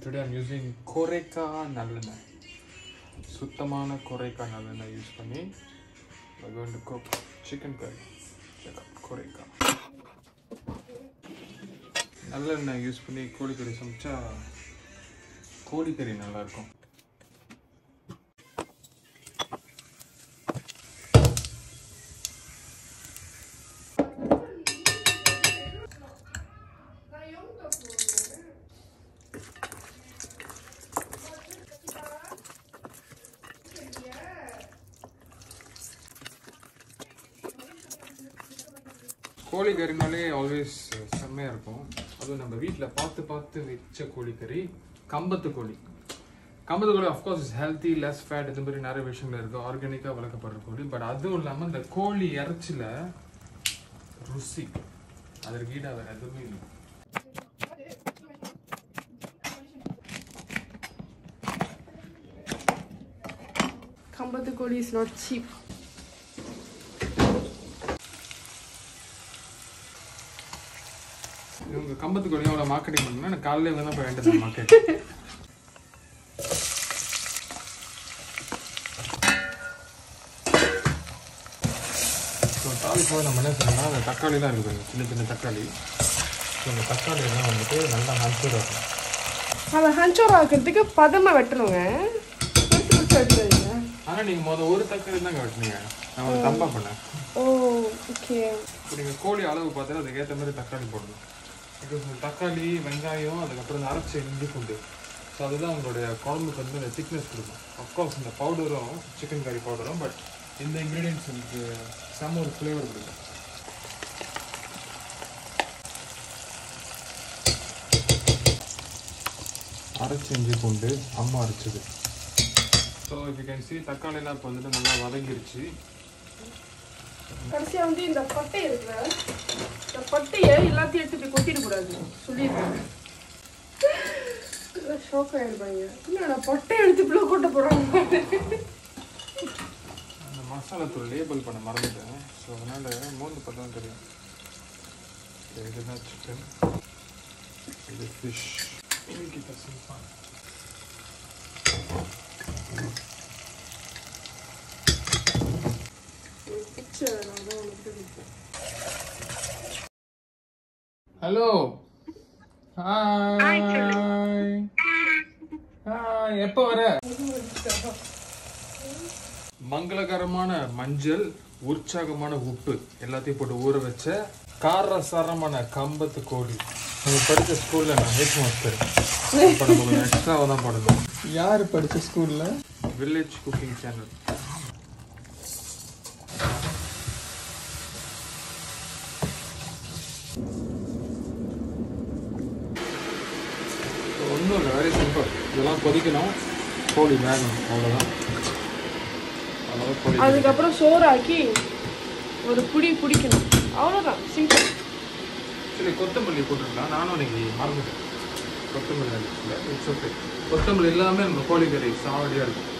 today I'm using கோரைக்கா நல்லெண்ணெய் சுத்தமான கோரைக்கா நல்லெண்ணெய் யூஸ் பண்ணி we're going to cook chicken curry check out கோரைக்கா நல்லெண்ணெய் யூஸ் பண்ணி கோழிக்கறி சமைச்சா கோழிக்கறி நல்லாயிருக்கும் கோழிக்கறினாலே ஆல்வேஸ் செம்மையாக இருக்கும் அதுவும் நம்ம வீட்டில் பார்த்து பார்த்து வச்ச கோழிக்கறி கம்பத்து கோழி கம்பத்து கோழி of course is healthy less fat இந்த மாதிரி நிறைய விஷயங்கள் இருக்குது ஆர்கானிக்காக வளர்க்கப்படுற கோழி பட் அதுவும் இல்லாமல் இந்த கோழி இறைச்சில ருசி அதற்கு ஈடாக வேறு எதுவுமே இல்லை கம்பத்து கோழி இஸ் நாட் சீப் இவங்க கம்பத்து கோழி அவ்வளோ மார்க்கெட்டிங் பண்ணணும்னா எனக்கு காலையில இருந்து தான் போய் வேண்டியது மார்க்கெட் ஸோ தாளிப்போது நம்ம என்ன செய்யணும்னா அந்த தக்காளிலாம் இருக்குது பாருங்க, சின்ன சின்ன தக்காளி ஸோ அந்த தக்காளி எல்லாம் வந்துட்டு நல்லா நன்சூர் ஆகும் அதை ஹஞ்சோர் ஆக்கிறதுக்கு பதமாக வெட்டணுங்க பெருசு பெருசா வெட்டுறீங்க ஆனால் நீங்கள் மொதல் ஒரு தக்காளி தாங்க வெட்டினீங்க நான் ஒரு தம்பா பண்ணேன் ஓ ஓகே இப்போ நீங்கள் கோழி அளவு பார்த்தா அதுக்கேற்ற மாதிரி தக்காளி போடணும் பிகாஸ் இந்த தக்காளி வெங்காயம் அதுக்கப்புறம் இந்த அரைச்ச இஞ்சி பூண்டு ஸோ அதுதான் உங்களுடைய குழம்புக்கு வந்து அந்த திக்னஸ் கொடுக்கும் அஃப்கோர்ஸ் இந்த பவுடரும் சிக்கன் கறி பவுடரும் பட் இந்த இன்க்ரீடியன்ஸ் உங்களுக்கு செம்ம ஒரு ஃப்ளேவர் கொடுக்கும் அரைச்ச இஞ்சி பூண்டு அம்மா அரைச்சது so if you can see தக்காளிலாம் இப்போ வந்துட்டு நல்லா வதங்கிருச்சு கடைசியாக வந்து இந்த பட்டை இருக்குல்ல இந்த பட்டையை எல்லாத்தையும் எடுத்து இப்படி கொட்டிடக்கூடாது சொல்லியிருக்காங்க ஷோக் ஆகிடுப்பாங்க இல்லை நான் பட்டை எடுத்து இப்படி கொட்ட போகிறாங்க அந்த மசாலா தூள் லேபிள் பண்ண மறந்துட்டேன் ஸோ அதனால் மூணு படம் தெரியும் Okay, இதுதான் சிக்கன் இது ஃபிஷ் இன்னைக்கு பசங்க பிக்சர் நான் தான் உனக்கு ஹலோ ஹாய் ஹாய் எப்போ வர மங்களகரமான மஞ்சள் உற்சாகமான உப்பு எல்லாத்தையும் போட்டு ஊற வச்ச காரசாரமான கம்பத்து கோழி நம்ம படித்த ஸ்கூல்ல நான் ஹெட் மாஸ்டர் இப்போ நம்ம கொஞ்சம் எக்ஸ்ட்ராவாக தான் போடணும் யார் படிச்ச ஸ்கூல்ல வில்லேஜ் குக்கிங் சேனல் ஒன்றும் இல்லை வெரி சிம்பிள் இதெல்லாம் கொதிக்கணும் கோழி வேகணும் அவ்வளோதான் அவ்வளோதான் கோழி அதுக்கப்புறம் சோறாக்கி ஒரு புடி பிடிக்கணும் அவ்வளோதான் சிம்பிள் சரி கொத்தமல்லி போட்டுருக்கலாம் நானும் இன்னைக்கு மறந்துட்டேன் கொத்தமல்லி இல்லை இட்ஸ் ஓகே கொத்தமல்லி இல்லாமல் நம்ம கோழிக்கறி சாவடியாக இருக்கும்